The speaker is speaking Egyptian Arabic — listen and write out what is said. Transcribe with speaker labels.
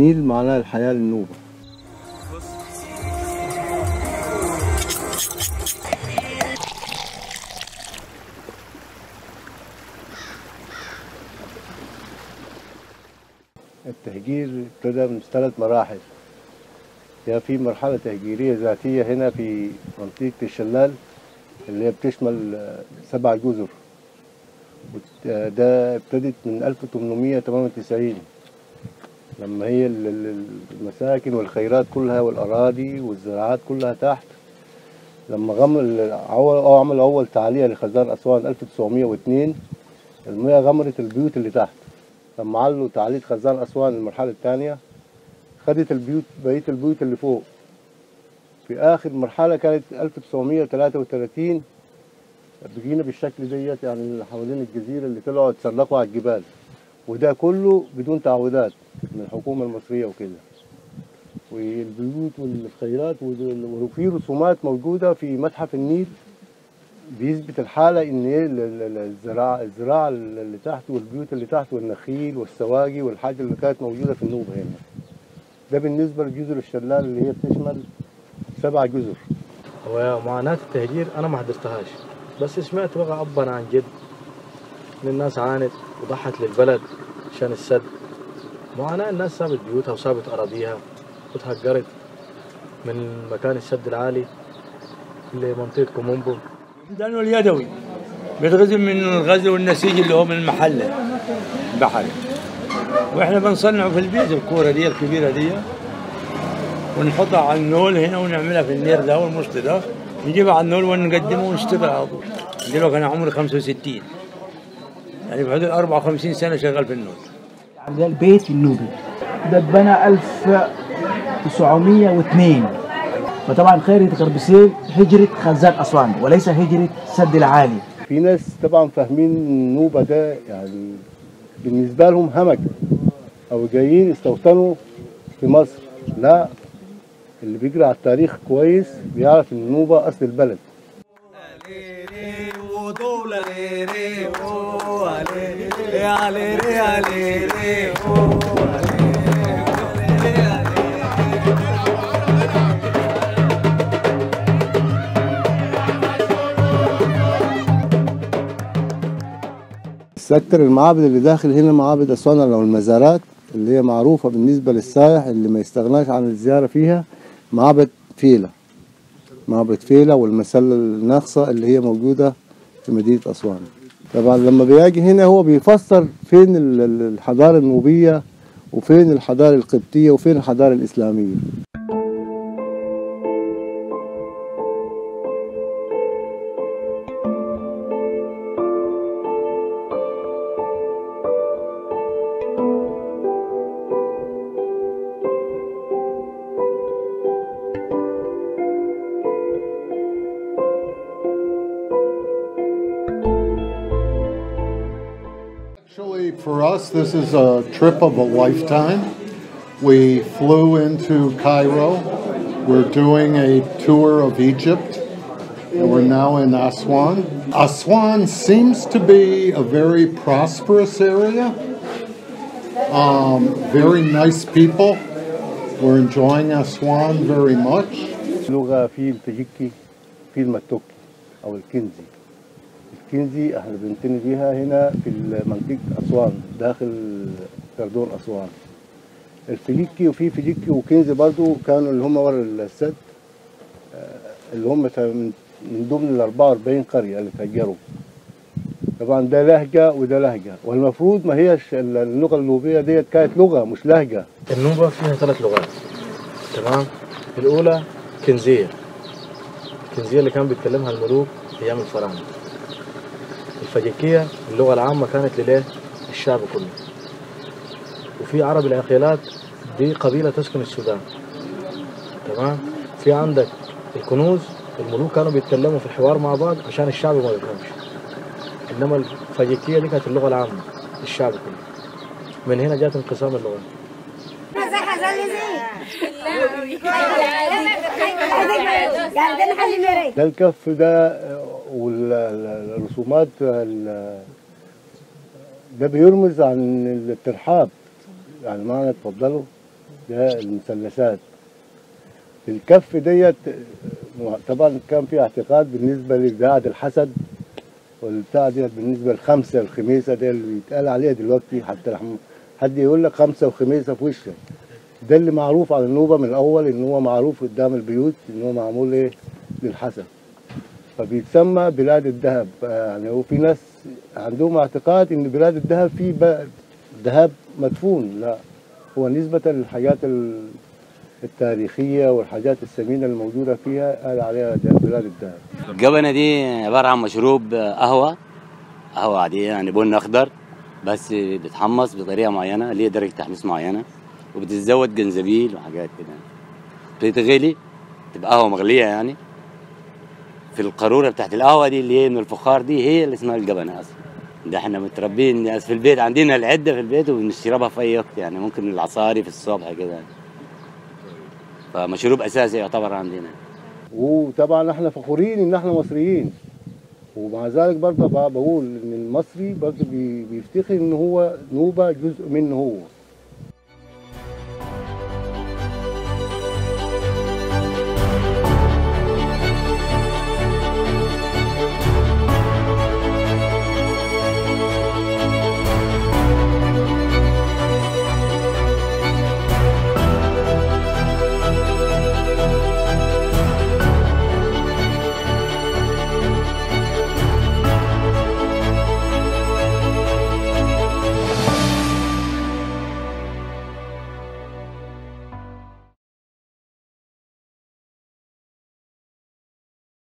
Speaker 1: النيل معناه الحياة للنوبة التهجير ابتدى من ثلاث مراحل يا في مرحلة تهجيرية ذاتية هنا في منطقة الشلال اللي هي بتشمل آه، سبع جزر وت- آه، ده ابتدت من 1898 لما هي ال- ال- المساكن والخيرات كلها والأراضي والزراعات كلها تحت لما غمر عمل عمل أول تعلية لخزان أسوان 1902 المياه غمرت البيوت اللي تحت لما علوا تعلية خزان أسوان المرحلة الثانية خدت البيوت بقية البيوت اللي فوق في آخر مرحلة كانت 1933 بقينا بالشكل ديت يعني اللي حوالين الجزيرة اللي طلعوا يتسلقوا على الجبال وده كله بدون تعويضات من الحكومة المصرية وكده والبيوت والخيرات وال- وفي رسومات موجودة في متحف النيل بيثبت الحالة إن إيه ال- ال- ال- الزراعة الزراعة اللي تحت والبيوت اللي تحت والنخيل والسواقي والحاجة اللي كانت موجودة في النوبة هنا ده بالنسبة لجزر الشلال اللي هي بتشمل سبع جزر
Speaker 2: هو معاناة التهجير أنا ما حضرتهاش بس سمعت بقى أبا عن جد إن الناس عانت وضحت للبلد عشان السد معاناة الناس سابت بيوتها وسابت أراضيها وتهجرت من مكان السد العالي لمنطقة كومومبو
Speaker 3: لانه اليدوي بيتغزل من الغزل والنسيج اللي هو من المحله البحري واحنا بنصنعه في البيت الكوره دي الكبيره دي ونحطها على النول هنا ونعملها في النير ده والمشط ده نجيبها على النول ونقدمه ونشتغل على طول دلوقتي انا عمري 65 يعني بحدود 54 سنه شغال في النول
Speaker 4: ده البيت النوبي ده اتبنى 1902 فطبعا خيرية غربسيل هجرة خزان أسوان وليس هجرة سد العالي
Speaker 1: في ناس طبعا فاهمين النوبة ده يعني بالنسبة لهم همج أو جايين يستوطنوا في مصر لا اللي بيجري على التاريخ كويس بيعرف إن النوبة أصل البلد بس أكتر المعابد اللي داخل هنا معابد أسوان أو المزارات اللي هي معروفة بالنسبة للسائح اللي ما يستغناش عن الزيارة فيها معبد فيلة معبد فيلة والمسلة الناقصة اللي هي موجودة في مدينة أسوان طبعا لما بيجي هنا هو بيفسر فين ال- ال- الحضارة النوبية وفين الحضارة القبطية وفين الحضارة الإسلامية
Speaker 5: Actually, for us, this is a trip of a lifetime. We flew into Cairo. We're doing a tour of Egypt. And we're now in Aswan. Aswan seems to be a very prosperous area. Um, very nice people. We're enjoying Aswan very much.
Speaker 1: لغة في التجيكي في المتوكي أو الكنزي الكنزي احنا بنتني بيها هنا في منطقة أسوان داخل كردون أسوان الفيجيكي وفي فيجيكي وكنزي برضو كانوا اللي هم ورا السد آه، اللي هم تا- من من ضمن ال 44 قرية اللي تهجروا طبعا ده لهجة وده لهجة والمفروض ما هيش اللغة النوبية ديت كانت لغة مش لهجة
Speaker 2: النوبة فيها ثلاث لغات تمام الأولى كنزية الكنزية اللي كان بيتكلمها الملوك أيام الفراعنة الفجيكية اللغة العامة كانت لليه الشعب كله وفي عرب العقيلات دي قبيلة تسكن السودان تمام في عندك الكنوز الملوك كانوا بيتكلموا في الحوار مع بعض عشان الشعب ما يفهمش انما الفجيكية دي كانت اللغة العامة للشعب كله من هنا جات انقسام اللغات
Speaker 1: ده الكف ده والرسومات ال- ده بيرمز عن الترحاب يعني معنى اتفضلوا ده المثلثات الكف ديت طبعا كان في اعتقاد بالنسبه لزاد الحسد والبتاع ديت بالنسبه للخمسه الخميسه دي اللي بيتقال عليها دلوقتي حتى لحم- حد يقول لك خمسه وخميسه في وشك ده اللي معروف على النوبه من الاول ان هو معروف قدام البيوت ان هو معمول ايه للحسد فبيتسمى بلاد الذهب يعني هو في ناس عندهم اعتقاد ان بلاد الذهب في ب- ذهب مدفون لا هو نسبة للحاجات ال- التاريخية والحاجات الثمينة الموجودة فيها قال عليها ده بلاد الذهب
Speaker 6: الجبنة دي عبارة عن مشروب قهوة قهوة عادية يعني بن أخضر بس بتحمص بطريقة معينة ليه درجة تحميص معينة وبتتزود جنزبيل وحاجات كده بتتغلي تبقى قهوة مغلية يعني في القارورة بتاعت القهوة دي اللي هي من الفخار دي هي اللي اسمها الجبنة أصلا ده احنا متربين في البيت عندنا العدة في البيت وبنشربها في أي وقت يعني ممكن العصاري في الصبح كده فمشروب أساسي يعتبر عندنا
Speaker 1: وطبعا احنا فخورين ان احنا مصريين ومع ذلك برضه بقى بقول ان المصري برضه بي- بيفتخر ان هو نوبة جزء منه هو